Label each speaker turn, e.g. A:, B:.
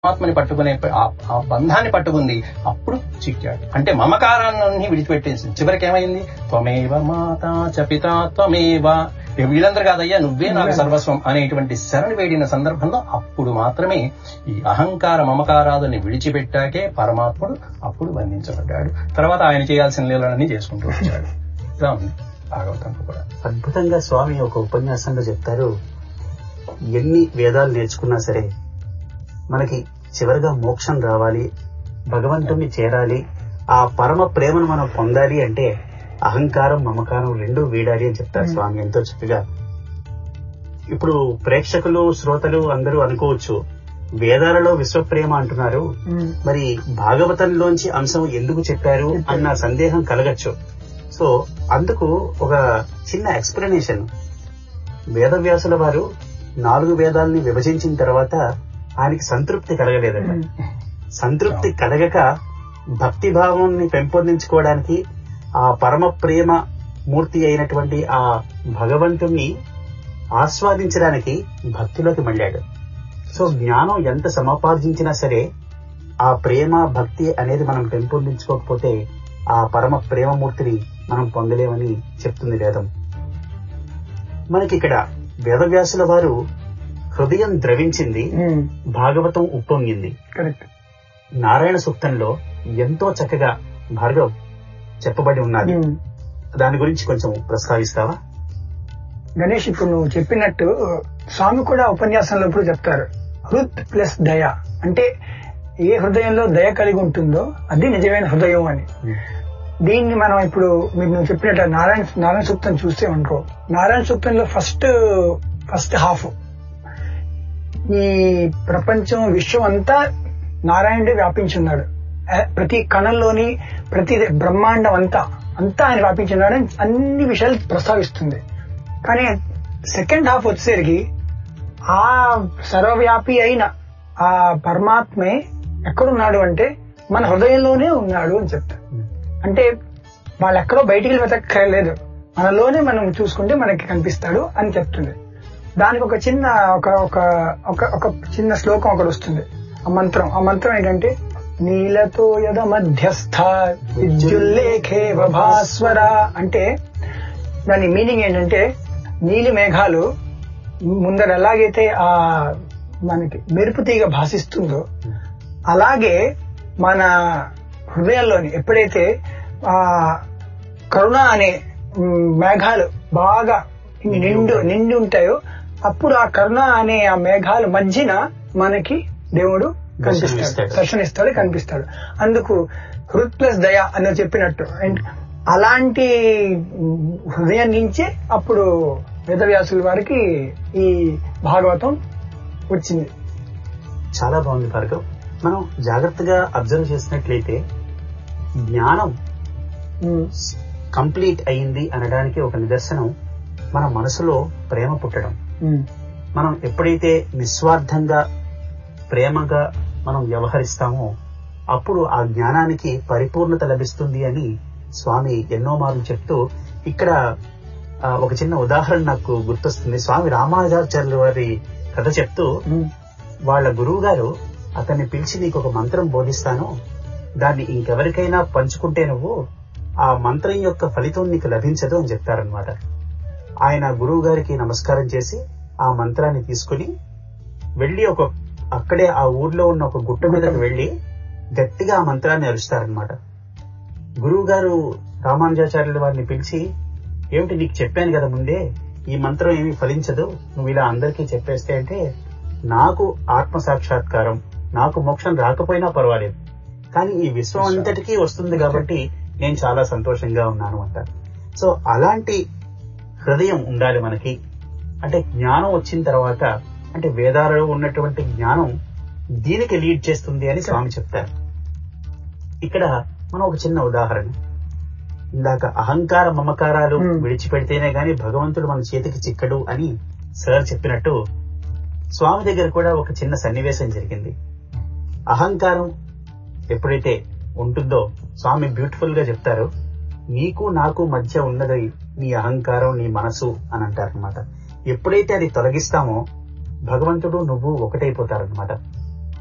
A: ఆత్మని పట్టుకునే ఆ- ఆ బంధాన్ని పట్టుకుంది అప్పుడు చిక్కాడు అంటే మమకారాన్ని విడిచిపెట్టేసింది చివరికి ఏమైంది త్వమేవ మాతా చ పితా త్వమేవ ఇక వీళ్ళందరూ కాదయ్యా నువ్వే నాకు సర్వస్వం అనేటువంటి శరణి వేడిన సందర్భంలో అప్పుడు మాత్రమే ఈ అహంకార మమకారాదుని విడిచిపెట్టాకే పరమాత్ముడు అప్పుడు బంధించబడ్డాడు తర్వాత ఆయన చేయాల్సిన లీలలన్నీ చేసుకుంటూ వచ్చాడు ఇలా ఉంది భాగవతంలో కూడా
B: అద్భుతంగా స్వామి ఒక ఉపన్యాసంలో చెప్తారు ఎన్ని వేదాలు నేర్చుకున్నా సరే మనకి చివరిగా మోక్షం రావాలి భగవంతుణ్ణి చేరాలి ఆ పరమ ప్రేమను మనం పొందాలి అంటే అహంకారం మమకారం రెండూ వీడాలి అని చెప్తారు స్వామి ఎంతో చక్కగా ఇప్పుడు ప్రేక్షకులు శ్రోతలు అందరూ అనుకోవచ్చు వేదాలలో విశ్వప్రేమ అంటున్నారు మరి భాగవతంలోంచి అంశం ఎందుకు చెప్పారు అన్న సందేహం కలగచ్చు సో అందుకు ఒక చిన్న ఎక్స్ప్లెనేషన్ వేదవ్యాసుల వారు నాలుగు వేదాలని విభజించిన తర్వాత ఆయనకి సంతృప్తి కలగలేదట సంతృప్తి కలగక భక్తి భావాన్ని పెంపొందించుకోవడానికి ఆ పరమ ప్రేమ మూర్తి అయినటువంటి ఆ భగవంతుణ్ణి ఆస్వాదించడానికి భక్తిలోకి మళ్ళాడు సో జ్ఞానం ఎంత సముపార్జించినా సరే ఆ ప్రేమ భక్తి అనేది మనం పెంపొందించుకోకపోతే ఆ పరమ ప్రేమమూర్తిని మనం పొందలేమని చెప్తుంది వేదం మనకి ఇక్కడ వేదవ్యాసుల వారు హృదయం ద్రవించింది భాగవతం ఉప్పొంగింది
C: కరెక్ట్
B: నారాయణ సూక్తంలో ఎంతో చక్కగా భార్గవ్ చెప్పబడి ఉన్నది దాని గురించి కొంచెం ప్రస్తావిస్తావా
C: గణేష్ ఇప్పుడు నువ్వు చెప్పినట్టు స్వామి కూడా ఉపన్యాసంలో ఇప్పుడు చెప్తారు హృద్ ప్లస్ దయ అంటే ఏ హృదయంలో దయ కలిగి ఉంటుందో అది నిజమైన హృదయం అని దీన్ని మనం ఇప్పుడు మీరు నువ్వు చెప్పినట్టు నారాయణ నారాయణ సూక్తం చూస్తే అనుకో నారాయణ సూక్తంలో ఫస్ట్ ఫస్ట్ హాఫ్ ఈ ప్రపంచం విశ్వం అంతా నారాయణుడే వ్యాపించున్నాడు ఆ- ప్రతి కణంలోని ప్రతి బ్రహ్మాండం అంతా అంతా ఆయన వ్యాపించున్నాడు అని అన్ని విషయాలు ప్రస్తావిస్తుంది కానీ సెకండ్ హాఫ్ వచ్చేసరికి ఆ సర్వవ్యాపి అయిన ఆ పరమాత్మే ఎక్కడున్నాడు అంటే మన హృదయంలోనే ఉన్నాడు అని చెప్తారు అంటే వాళ్ళు ఎక్కడో బయటికి వెతక్కర్లేదు మనలోనే మనం చూసుకుంటే మనకి కనిపిస్తాడు అని చెప్తుంది దానికి ఒక చిన్న ఒక ఒక ఒక ఒక చిన్న శ్లోకం ఒకటి వస్తుంది ఆ మంత్రం ఆ మంత్రం ఏంటంటే నీలతో యద మధ్యస్థ విద్యుల్లేఖే భాస్వర అంటే దాని మీనింగ్ ఏంటంటే నీలి మేఘాలు ముందర ఎలాగైతే ఆ మనకి మెరుపు తీగ భాషిస్తుందో అలాగే మన హృదయంలోని ఎప్పుడైతే ఆ కరుణ అనే మ్, మేఘాలు బాగా నిండు నిండి ఉంటాయో అప్పుడు ఆ కరుణ అనే ఆ మేఘాల మధ్యన మనకి దేవుడు కనిపిస్తాడు
B: దర్శనమిస్తాడు.
C: దర్శనిస్తాడు కనిపిస్తాడు అందుకు హృద్ ప్లస్ దయ అని చెప్పినట్టు అండ్ అలాంటి మ్, హృదయం నుంచే అప్పుడు వేదవ్యాసుల వారికి ఈ భాగవతం వచ్చింది
B: చాలా బాగుంది భార్గవ్ మనం జాగ్రత్తగా అబ్జర్వ్ చేసినట్లయితే జ్ఞానం
C: మ్,
B: కంప్లీట్ అయింది అనడానికి ఒక నిదర్శనం మన మనసులో ప్రేమ పుట్టడం
C: మ్,
B: మనం ఎప్పుడైతే నిస్వార్థంగా ప్రేమగా మనం వ్యవహరిస్తామో అప్పుడు ఆ జ్ఞానానికి పరిపూర్ణత లభిస్తుంది అని స్వామి ఎన్నో మార్లు చెప్తూ ఇక్కడ ఆ, ఒక చిన్న ఉదాహరణ నాకు గుర్తొస్తుంది స్వామి రామానుజాచార్యుల వారి కథ చెప్తూ
C: మ్,
B: వాళ్ళ గురువు గారు అతన్ని పిలిచి నీకు ఒక మంత్రం బోధిస్తాను దాన్ని ఇంకెవరికైనా పంచుకుంటే నువ్వు ఆ మంత్రం యొక్క ఫలితం నీకు లభించదు అని చెప్తారనమాట ఆయన గురువు గారికి నమస్కారం చేసి ఆ మంత్రాన్ని తీసుకుని వెళ్లి ఒక అక్కడే ఆ ఊర్లో ఉన్న ఒక గుట్ట మీదకి వెళ్లి గట్టిగా ఆ మంత్రాన్ని అరుస్తారనమాట గురువు గారు రామానుజాచార్యుల వారిని పిలిచి ఏమిటి నీకు చెప్పాను కదా ముందే ఈ మంత్రం ఏమీ ఫలించదు నువ్వు ఇలా అందరికీ చెప్పేస్తే అంటే నాకు ఆత్మ సాక్షాత్కారం నాకు మోక్షం రాకపోయినా పర్వాలేదు కానీ ఈ విశ్వం అంతటికీ వస్తుంది కాబట్టి నేను చాలా సంతోషంగా ఉన్నాను అంటారు సో అలాంటి హృదయం ఉండాలి మనకి అంటే జ్ఞానం వచ్చిన తర్వాత అంటే వేదాలలో ఉన్నటువంటి జ్ఞానం దీనికి లీడ్ చేస్తుంది అని స్వామి చెప్తారు ఇక్కడ మనం ఒక చిన్న ఉదాహరణ ఇందాక అహంకార మమకారాలు
C: Hmm.
B: విడిచిపెడితేనే గాని భగవంతుడు మన చేతికి చిక్కడు అని సార్ చెప్పినట్టు స్వామి దగ్గర కూడా ఒక చిన్న సన్నివేశం జరిగింది అహంకారం ఎప్పుడైతే ఉంటుందో స్వామి బ్యూటిఫుల్ గా చెప్తారు నీకు నాకు మధ్య ఉన్నది నీ అహంకారం నీ మనసు అని అంటారనమాట ఎప్పుడైతే అది తొలగిస్తామో భగవంతుడు నువ్వు ఒకటైపోతారనమాట